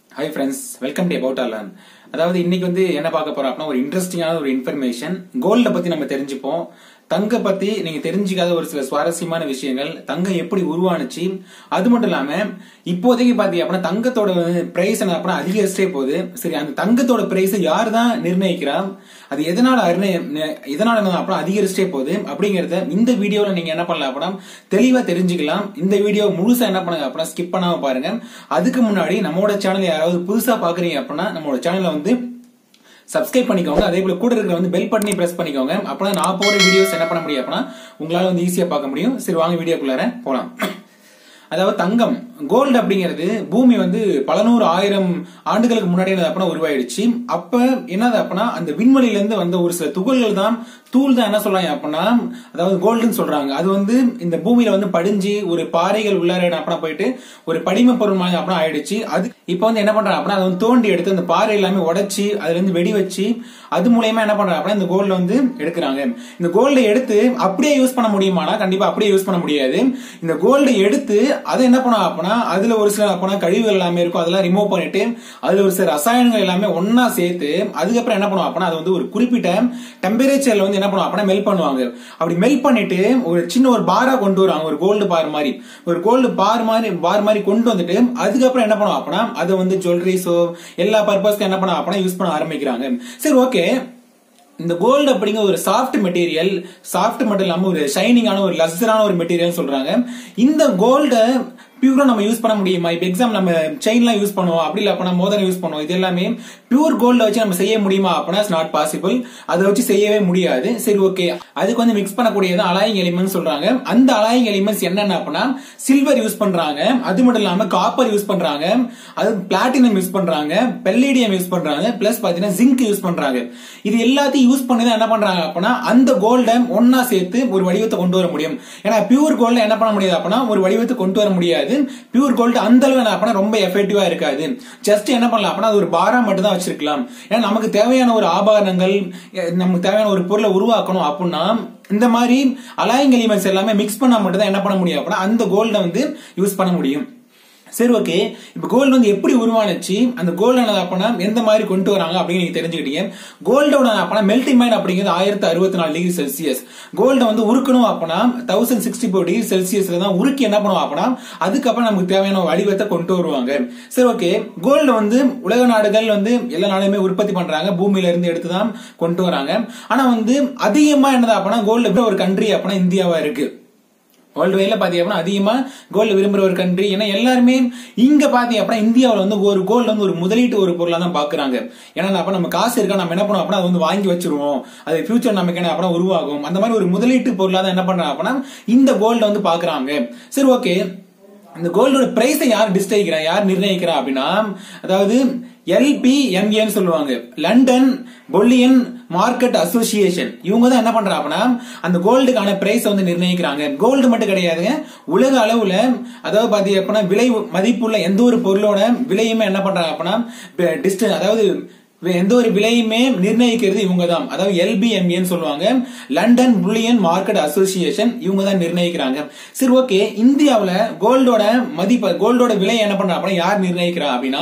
hi friends welcome to about learn அதாவது இன்னைக்கு வந்து என்ன பார்க்க போறோம் அப்படின்னா ஒரு இன்ட்ரெஸ்டிங்கான ஒரு இன்ஃபர்மேஷன் கோல்ட பத்தி நம்ம தெரிஞ்சுப்போம் தங்க பத்தி நீங்க தெரிஞ்சுக்காத ஒரு சில சுவாரஸ்யமான விஷயங்கள் தங்கம் எப்படி உருவானுச்சு அது மட்டும் இல்லாம இப்போதைக்கு பாத்தீங்க அப்படின்னா தங்கத்தோட பிரைஸ் என்ன அப்படின்னா அதிகரிச்சிட்டே போகுது சரி அந்த தங்கத்தோட பிரைஸ் யார் தான் நிர்ணயிக்கிறா அது எதனால அருண- எதனால என்ன அப்படின்னா அதிகரிச்சிட்டே போகுது அப்படிங்கறத இந்த வீடியோல நீங்க என்ன பண்ணலாம் அப்படின்னா தெளிவா தெரிஞ்சுக்கலாம் இந்த வீடியோ முழுசா என்ன பண்ணுங்க அப்படின்னா ஸ்கிப் பண்ணாம பாருங்க அதுக்கு முன்னாடி நம்மளோட சேனல் யாராவது புதுசா பாக்குறீங்க அப்படின்னா நம்மளோட சேனலை வந்து சப்ஸ்கிரைப் பண்ணிக்கோங்க அதே போல கூட இருக்கிற வந்து பெல் பட்டனை பிரஸ் பண்ணிக்கோங்க அப்பதான் நான் போற வீடியோஸ் என்ன பண்ண முடியும் அப்படின்னா உங்களால வந்து ஈஸியா பார்க்க முடியும் சரி வாங்க வீடியோக்குள்ளார போலாம் அதாவது தங்கம் கோல்டு அப்படிங்கிறது பூமி வந்து பல நூறு ஆயிரம் ஆண்டுகளுக்கு முன்னாடி என்னது அப்படின்னா உருவாயிடுச்சு அப்ப என்னது அப்படின்னா அந்த விண்வெளியில இருந்து வந்த ஒரு சில துகள்கள் தான் தூள் தான் என்ன சொல்றாங்க அப்படின்னா அதாவது கோல்டுன்னு சொல்றாங்க அது வந்து இந்த பூமியில வந்து படிஞ்சு ஒரு பாறைகள் உள்ளார என்ன அப்படின்னா போயிட்டு ஒரு படிம பொருள் மாதிரி அப்படின்னா ஆயிடுச்சு அது இப்ப வந்து என்ன பண்றாங்க அப்படின்னா அதை வந்து தோண்டி எடுத்து அந்த பாறை எல்லாமே உடைச்சு அதுல இருந்து வெடி வச்சு அது மூலயமா என்ன பண்றாங்க அப்படின்னா இந்த கோல்ட வந்து எடுக்கிறாங்க இந்த கோல்டை எடுத்து அப்படியே யூஸ் பண்ண முடியுமானா கண்டிப்பா அப்படியே யூஸ் பண்ண முடியாது இந்த கோல்டை எடுத்து அதை என்ன பண்ணும் அப்படின்னா அதுல ஒரு சில அப்படின்னா கழிவுகள் எல்லாமே இருக்கும் அதெல்லாம் ரிமூவ் பண்ணிட்டு அதுல ஒரு சில ரசாயனங்கள் எல்லாமே ஒன்னா சேர்த்து அதுக்கப்புறம் என்ன பண்ணுவோம் அப்படின்னா அது வந்து ஒரு குறிப்பிட்ட டெம்பரேச்சர்ல வந்து என்ன பண்ணுவோம் அப்படின்னா மெல்ட் பண்ணுவாங்க அப்படி மெல்ட் பண்ணிட்டு ஒரு சின்ன ஒரு பாரா கொண்டு வருவாங்க ஒரு கோல்டு பார் மாதிரி ஒரு கோல்டு பார் மாதிரி பார் மாதிரி கொண்டு வந்துட்டு அதுக்கப்புறம் என்ன பண்ணுவோம் அப்படின்னா அதை வந்து ஜுவல்லரிஸோ எல்லா பர்பஸ்க்கு என்ன பண்ணுவோம் அப்படின்னா யூஸ் பண்ண ஆரம்பிக்கிறாங்க சரி ஓகே இந்த கோல்டு அப்படிங்கிற ஒரு சாஃப்ட் மெட்டீரியல் சாஃப்ட் மட்டும் இல்லாம ஒரு ஷைனிங்கான ஒரு லஸ்ஸரான ஒரு மெட்டீரியல் சொல்றாங்க இந்த கோல்ட பியூரா நம்ம யூஸ் பண்ண முடியுமா இப்ப எக்ஸாம் நம்ம செயின்லாம் யூஸ் பண்ணுவோம் அப்படி இல்ல அப்படின்னா மோதிரம் யூஸ் பண்ணுவோம் இது எல்லாமே பியூர் கோல்ட வச்சு நம்ம செய்ய முடியுமா அப்படின்னா நாட் பாசிபிள் அதை வச்சு செய்யவே முடியாது சரி ஓகே அதுக்கு வந்து மிக்ஸ் பண்ணக்கூடியது அலாயிங் எலிமெண்ட் சொல்றாங்க அந்த அலாயிங் எலிமெண்ட்ஸ் என்னென்ன அப்படின்னா சில்வர் யூஸ் பண்றாங்க அது மட்டும் இல்லாம காப்பர் யூஸ் பண்றாங்க அது பிளாட்டினம் யூஸ் பண்றாங்க பெல்லிடியம் யூஸ் பண்றாங்க பிளஸ் பாத்தீங்கன்னா ஜிங்க் யூஸ் பண்றாங்க இது எல்லாத்தையும் யூஸ் பண்ணி தான் என்ன பண்றாங்க அப்படின்னா அந்த கோல்ட ஒன்னா சேர்த்து ஒரு வடிவத்தை கொண்டு வர முடியும் ஏன்னா பியூர் கோல்ட என்ன பண்ண முடியாது அப்படின்னா ஒரு வடிவத்தை கொண்டு வர முடியாது பியூர் கோல்டு அந்த அளவு என்ன அப்படின்னா ரொம்ப எஃபெக்டிவா இருக்காது ஜஸ்ட் என்ன பண்ணலாம் அப்படின்னா அது ஒரு பாரா மட்டும் தான் வச்சிருக்கலாம் ஏன்னா நமக்கு தேவையான ஒரு ஆபரணங்கள் எ- நமக்கு தேவையான ஒரு பொருளை உருவாக்கணும் அப்படின்னா இந்த மாதிரி அலாயிங் எலிமெண்ட்ஸ் எல்லாமே மிக்ஸ் பண்ணா மட்டும் தான் என்ன பண்ண முடியும் அப்படின்னா அந்த கோல்டை வந்து யூஸ் பண்ண முடியும் சரி ஓகே இப்ப கோல்டு வந்து எப்படி உருவானுச்சு அந்த கோல்டு என்ன அப்படின்னா எந்த மாதிரி கொண்டு வராங்க அப்படின்னு நீங்க தெரிஞ்சுக்கிட்டீங்க கோல்டோட அப்படின்னா மெல்டிங் மைண்ட் அப்படிங்கிறது ஆயிரத்தி அறுபத்தி நாலு டிகிரி செல்சியஸ் கோல்ட வந்து உருக்கணும் அப்படின்னா தௌசண்ட் சிக்ஸ்டி ஃபோர் டிகிரி செல்சியஸ்ல தான் உருக்கி என்ன பண்ணுவோம் அப்படின்னா அதுக்கப்புறம் நமக்கு தேவையான வடிவத்தை கொண்டு வருவாங்க சரி ஓகே கோல்டு வந்து உலக நாடுகள் வந்து எல்லா நாடுமே உற்பத்தி பண்றாங்க பூமியில இருந்து எடுத்து தான் கொண்டு வராங்க ஆனா வந்து அதிகமா என்னது அப்படின்னா கோல்டு ஒரு கண்ட்ரி அப்படின்னா இந்தியாவா இருக்கு வேர்ல்டு வைல பாத்தீங்க அப்படின்னா அதிகமா கோல்டு விரும்புற ஒரு கண்ட்ரி ஏன்னா எல்லாருமே இங்க பாத்தீங்க அப்படின்னா இந்தியாவுல வந்து ஒரு கோல்டு வந்து ஒரு முதலீட்டு ஒரு பொருளா தான் பாக்குறாங்க ஏன்னா அப்ப நம்ம காசு இருக்கா நம்ம என்ன பண்ணுவோம் அப்படின்னா அதை வந்து வாங்கி வச்சிருவோம் அது ஃபியூச்சர் நமக்கு என்ன அப்படின்னா உருவாகும் அந்த மாதிரி ஒரு முதலீட்டு பொருளா தான் என்ன பண்றாங்க அப்படின்னா இந்த கோல்ட வந்து பாக்குறாங்க சரி ஓகே இந்த கோல்டோட பிரைஸை யார் டிஸ்டைக்கிறா யார் நிர்ணயிக்கிறா அப்படின்னா அதாவது எல்பிஎம்ஏன்னு சொல்லுவாங்க லண்டன் பொல்லியன் மார்க்கெட் அசோசியேஷன் இவங்க தான் என்ன பண்றாங்க அப்படின்னா அந்த கோல்டுக்கான பிரைஸ் வந்து நிர்ணயிக்கிறாங்க கோல்டு மட்டும் கிடையாதுங்க உலக அளவுல அதாவது பாத்தீங்க அப்படின்னா விலை மதிப்புள்ள எந்த ஒரு பொருளோட விலையுமே என்ன பண்றாங்க அப்படின்னா டிஸ்டன் அதாவது வே- எந்த ஒரு விலையுமே நிர்ணயிக்கிறது இவங்க தான் அதாவது எல்பிஎம்ஏன்னு சொல்லுவாங்க லண்டன் புல்லியன் மார்க்கெட் அசோசியேஷன் இவங்க தான் நிர்ணயிக்கிறாங்க சரி ஓகே இந்தியாவுல கோல்டோட மதிப்பு கோல்டோட விலை என்ன பண்றா அப்படின்னா யார் நிர்ணயிக்கிறா அப்படின்னா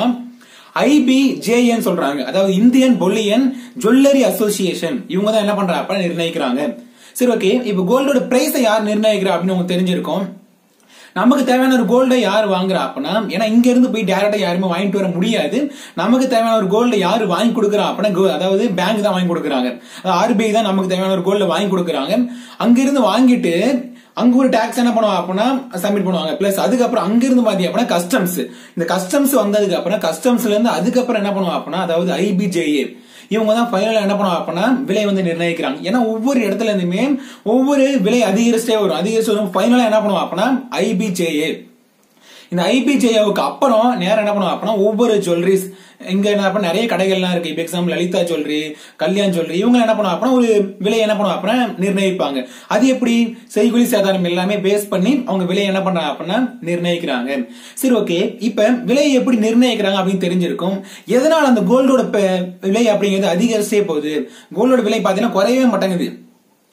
ஐபிஜேஎன் சொல்றாங்க அதாவது இந்தியன் பொல்லியன் ஜுவல்லரி அசோசியேஷன் இவங்க தான் என்ன பண்றா அப்படின்னா நிர்ணயிக்கிறாங்க சரி ஓகே இப்போ கோல்டோட பிரைஸை யார் நிர்ணயிக்கிறா அப்படின்னு உங்களுக்கு தெரிஞ்சிருக்கும் நமக்கு தேவையான ஒரு கோல்டை யார் வாங்குறா அப்படின்னா ஏன்னா இங்க இருந்து போய் டேரக்டா யாருமே வாங்கிட்டு வர முடியாது நமக்கு தேவையான ஒரு கோல்டை யார் வாங்கி கொடுக்குறா அப்படின்னா go- அதாவது பேங்க் தான் வாங்கி கொடுக்குறாங்க ஆர்பிஐ தான் நமக்கு தேவையான ஒரு கோல்டை வாங்கி கொடுக்குறாங்க அங்க இருந்து வாங்கிட்டு அங்க ஒரு டாக்ஸ் என்ன பண்ணுவாங்க அப்படின்னா சப்மிட் பண்ணுவாங்க பிளஸ் அதுக்கப்புறம் அங்க இருந்து பாத்தீங்க அப்படின்னா கஸ்டம்ஸ் இந்த கஸ்டம்ஸ் வந்ததுக்கு அப்புறம் கஸ்டம்ஸ்ல இருந்து அதுக்கப்புறம் என்ன பண்ணுவாங்க அப்படின்னா அதாவது ஐபிஜேஏ இவங்க தான் ஃபைனலா என்ன பண்ணுவாங்க அப்படின்னா விலை வந்து நிர்ணயிக்கிறாங்க ஏன்னா ஒவ்வொரு இடத்துல இருந்துமே ஒவ்வொரு விலை அதிகரிச்சிட்டே வரும் அதிகரிச்சு வரும் ஃபைனலா என்ன பண்ணுவாங்க அப்படின்னா ஐபிஜேஏ இந்த ஐபிஜேவுக்கு அப்புறம் நேரம் என்ன பண்ணுவோம் அப்படின்னா ஒவ்வொரு ஜுவல்லரிஸ் இங்க என்ன அப்ப நிறைய கடைகள்லாம் இருக்கு இப்போ example Lalitha jewellery Kalyan jewellery இவங்க என்ன பண்ணுவாங்க அப்படின்னா ஒரு விலை என்ன பண்ணுவாங்க அப்படின்னா நிர்ணயிப்பாங்க அது எப்படி செய்குலி சேதாரம் எல்லாமே பேஸ் பண்ணி அவங்க விலையை என்ன பண்றாங்க அப்படின்னா நிர்ணயிக்கிறாங்க சரி ஓகே இப்ப விலையை எப்படி நிர்ணயிக்கிறாங்க அப்படின்னு தெரிஞ்சிருக்கும் எதனால அந்த கோல்டோட விலை அப்படிங்கிறது அதிகரிச்சே போகுது கோல்டோட விலை பாத்தீங்கன்னா குறையவே மாட்டேங்குது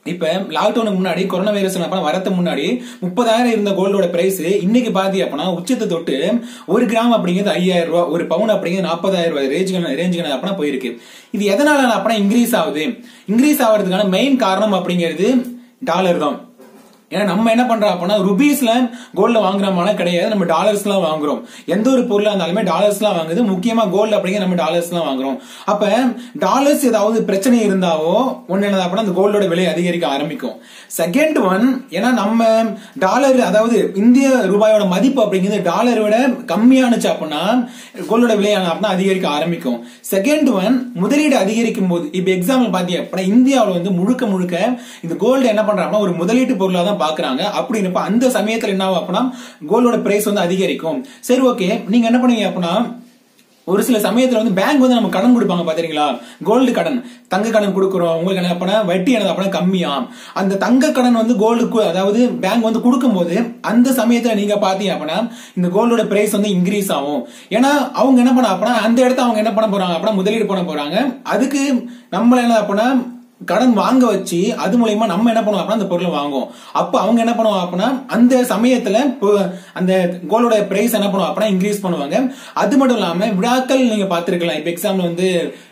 இப்ப லாக்டவுனுக்கு முன்னாடி கொரோனா வைரஸ் வரது முன்னாடி முப்பதாயிரம் இருந்த கோல்டோட பிரைஸ் இன்னைக்கு பாத்தி அப்படின்னா உச்சத்தை தொட்டு ஒரு கிராம் அப்படிங்கிறது ஐயாயிரம் ரூபாய் ஒரு பவுன் அப்படிங்கிறது நாற்பதாயிரம் ரூபாய் ரேஞ்சுக்கு ரேஞ்சுக்கு அப்படின்னா போயிருக்கு இது எதனால அப்படின்னா இன்க்ரீஸ் ஆகுது இன்க்ரீஸ் ஆகிறதுக்கான மெயின் காரணம் அப்படிங்கிறது டாலர் தான் ஏன்னா நம்ம என்ன பண்றோம் அப்படின்னா ருபீஸ்ல கோல்ட்ல வாங்குறோமான கிடையாது நம்ம டாலர்ஸ்லாம் வாங்குறோம் எந்த ஒரு பொருளா இருந்தாலுமே டாலர்ஸ்லாம் வாங்குது முக்கியமா கோல்டு அப்படிங்கிற நம்ம டாலர்ஸ்லாம் வாங்குறோம் அப்ப டாலர்ஸ் ஏதாவது பிரச்சனை இருந்தாவோ ஒன்னு என்ன அப்படின்னா அந்த கோல்டோட விலை அதிகரிக்க ஆரம்பிக்கும் செகண்ட் ஒன் ஏன்னா நம்ம டாலர் அதாவது இந்திய ரூபாயோட மதிப்பு அப்படிங்கிறது டாலரை விட கம்மியானுச்சு அப்படின்னா கோல்டோட விலை அப்படின்னா அதிகரிக்க ஆரம்பிக்கும் செகண்ட் ஒன் முதலீடு அதிகரிக்கும் போது இப்ப எக்ஸாம்பிள் பாத்தீங்க அப்படின்னா இந்தியாவில் வந்து முழுக்க முழுக்க இந்த கோல்டு என்ன பண்றாங்கன்னா ஒரு முதலீட்டு பொருளா தான் பாக்குறாங்க அப்படின்னப்ப அந்த சமயத்துல என்ன ஆகும் அப்படின்னா கோல்டோட பிரைஸ் வந்து அதிகரிக்கும் சரி ஓகே நீங்க என்ன பண்ணுவீங்க அப்படின்னா ஒரு சில சமயத்துல வந்து பேங்க் வந்து நம்ம கடன் கொடுப்பாங்க பாத்தீங்களா கோல்டு கடன் தங்க கடன் கொடுக்குறோம் உங்களுக்கு என்ன பண்ணா வட்டி என்ன அப்படின்னா கம்மியா அந்த தங்க கடன் வந்து கோல்டு அதாவது பேங்க் வந்து கொடுக்கும்போது அந்த சமயத்துல நீங்க பாத்தீங்க அப்படின்னா இந்த கோல்டோட பிரைஸ் வந்து இன்க்ரீஸ் ஆகும் ஏன்னா அவங்க என்ன பண்ண அப்படின்னா அந்த இடத்த அவங்க என்ன பண்ண போறாங்க அப்படின்னா முதலீடு பண்ண போறாங்க அதுக்கு நம்மள என்ன அப்படின்னா கடன் வாங்க வச்சு அது மூலயமா நம்ம என்ன பண்ணுவோம் அப்படின்னா அந்த பொருளை வாங்குவோம் அப்ப அவங்க என்ன பண்ணுவாங்க அப்படின்னா அந்த சமயத்துல அந்த கோல்டோட பிரைஸ் என்ன பண்ணுவோம் அப்படின்னா இன்க்ரீஸ் பண்ணுவாங்க அது மட்டும் இல்லாம விழாக்கள் நீங்க பாத்துருக்கலாம் இப்ப எக்ஸாம்பிள் வந்து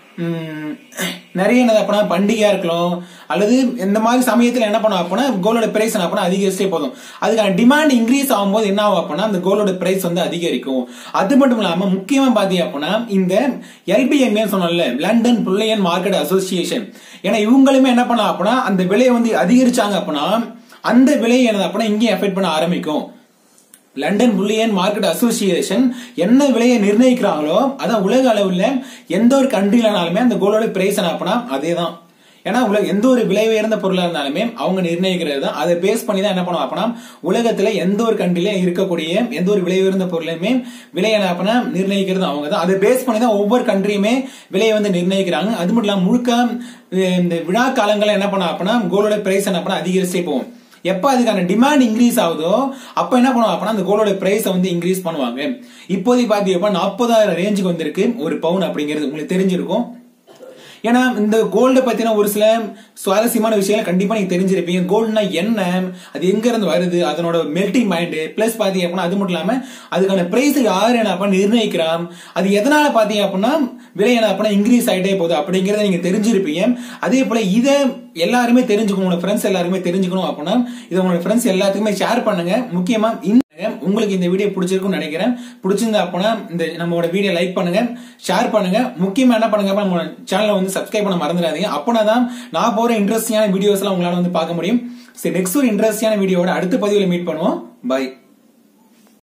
நிறைய என்ன அப்படின்னா பண்டிகையா இருக்கலாம் அல்லது இந்த மாதிரி சமயத்துல என்ன பண்ணுவோம் அப்படின்னா கோலோட பிரைஸ் என்ன பண்ணா அதிகரிச்சே போதும் அதுக்கான டிமாண்ட் இன்க்ரீஸ் ஆகும்போது என்ன ஆகும் அப்படின்னா அந்த கோலோட பிரைஸ் வந்து அதிகரிக்கும் அது மட்டும் இல்லாம முக்கியமா பாத்தீங்க அப்படின்னா இந்த எல்பிஎம்ஏ சொன்னோம்ல லண்டன் புள்ளையன் மார்க்கெட் அசோசியேஷன் ஏன்னா இவங்களுமே என்ன பண்ணலாம் அப்படின்னா அந்த விலையை வந்து அதிகரிச்சாங்க அப்படின்னா அந்த விலையை என்ன அப்படின்னா இங்கேயும் எஃபெக்ட் பண்ண ஆரம்பிக்கும் லண்டன் புல்லியன் மார்க்கெட் அசோசியேஷன் என்ன விலையை நிர்ணயிக்கிறாங்களோ அதான் உலக அளவில் எந்த ஒரு கண்ட்ரிலனாலுமே அந்த கோல்டோட பிரைஸ் என்ன அதே தான் ஏன்னா உலக எந்த ஒரு விலை உயர்ந்த பொருளா இருந்தாலுமே அவங்க நிர்ணயிக்கிறது தான் அதை பேஸ் பண்ணி தான் என்ன பண்ணுவோம் அப்படின்னா உலகத்துல எந்த ஒரு கண்ட்ரில இருக்கக்கூடிய எந்த ஒரு விலை உயர்ந்த பொருளையுமே விலை என்ன அப்படின்னா நிர்ணயிக்கிறது அவங்க தான் அதை பேஸ் பண்ணி தான் ஒவ்வொரு கண்ட்ரியுமே விலையை வந்து நிர்ணயிக்கிறாங்க அது மட்டும் இல்லாம முழுக்க இந்த விழா காலங்கள்ல என்ன பண்ண அப்படின்னா கோல்டோட பிரைஸ் என்ன பண்ணா அதிகரிச்சே போகும் எப்ப அதுக்கான டிமாண்ட் இன்க்ரீஸ் ஆகுதோ அப்ப என்ன பண்ணுவாங்க அப்படின்னா அந்த கோலோட பிரைஸ் வந்து இன்க்ரீஸ் பண்ணுவாங்க இப்போதைக்கு பாத்தீங்கன்னா நாற்பதாயிரம் ரேஞ்சுக்கு வந்திருக்கு ஒரு பவுன் அப்படிங்கிறது உங்களுக்கு தெரிஞ்சிருக்கும் ஏன்னா இந்த கோல்ட பத்தின ஒரு சில சுவாரஸ்யமான விஷயங்கள் கண்டிப்பா நீங்க தெரிஞ்சிருப்பீங்க கோல்டுனா என்ன அது எங்க இருந்து வருது அதனோட மெல்டிங் மைண்ட் பிளஸ் பாத்தீங்க அப்படின்னா அது மட்டும் இல்லாம அதுக்கான பிரைஸ் யாரு என்ன அப்ப நிர்ணயிக்கிறான் அது எதனால பாத்தீங்க அப்படின்னா விலை என்ன அப்படின்னா இன்க்ரீஸ் ஆயிட்டே போகுது அப்படிங்கறத நீங்க தெரிஞ்சிருப்பீங்க அதே போல இதை எல்லாருமே தெரிஞ்சுக்கணும் உங்களோட ஃப்ரெண்ட்ஸ் எல்லாருமே தெரிஞ்சுக்கணும் அப்படின்னா இதை உங்களோட ஃப்ரெண்ட்ஸ் எல்லாத்துக்குமே ஷேர் பண்ணுங்க முக்கியமா இந்த உங்களுக்கு இந்த வீடியோ பிடிச்சிருக்கும்னு நினைக்கிறேன் பிடிச்சிருந்தா அப்படின்னா இந்த நம்மளோட வீடியோ லைக் பண்ணுங்க ஷேர் பண்ணுங்க முக்கியமா என்ன பண்ணுங்க நம்ம சேனலை வந்து சப்ஸ்கிரைப் பண்ண மறந்துடாதீங்க அப்பனா தான் நான் போற இன்ட்ரெஸ்டிங்கான வீடியோஸ் எல்லாம் உங்களால வந்து பார்க்க முடியும் சரி நெக்ஸ்ட் ஒரு இன்ட்ரெஸ்டிங்கான வீடியோட அடுத்த பதிவில் மீட் பண்ணுவோம் பை